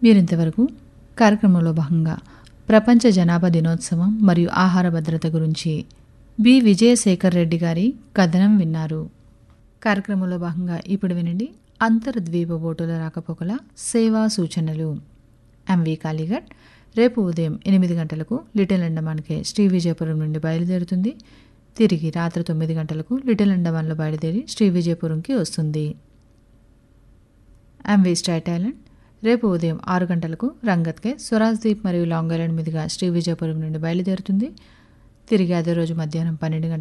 మీరింతవరకు కార్యక్రమంలో భాగంగా ప్రపంచ జనాభా దినోత్సవం మరియు ఆహార భద్రత గురించి బి విజయశేఖర్ రెడ్డి గారి కథనం విన్నారు కార్యక్రమంలో భాగంగా ఇప్పుడు వినండి అంతర్ద్వీప బోటుల రాకపోకల సేవా సూచనలు ఎంవి కాళీఘట్ రేపు ఉదయం ఎనిమిది గంటలకు లిటిల్ అండమాన్కే శ్రీ విజయపురం నుండి బయలుదేరుతుంది తిరిగి రాత్రి తొమ్మిది గంటలకు లిటిల్ అండమాన్లో బయలుదేరి శ్రీ విజయపురంకి వస్తుంది ఎంవి స్టైట్ ఐలాండ్ రేపు ఉదయం ఆరు గంటలకు రంగత్కే స్వరాజ్ ద్వీప్ మరియు లాంగ్ ఐలాండ్ మీదుగా శ్రీ విజయపురం నుండి బయలుదేరుతుంది తిరిగి అదే రోజు మధ్యాహ్నం పన్నెండు గంటలకు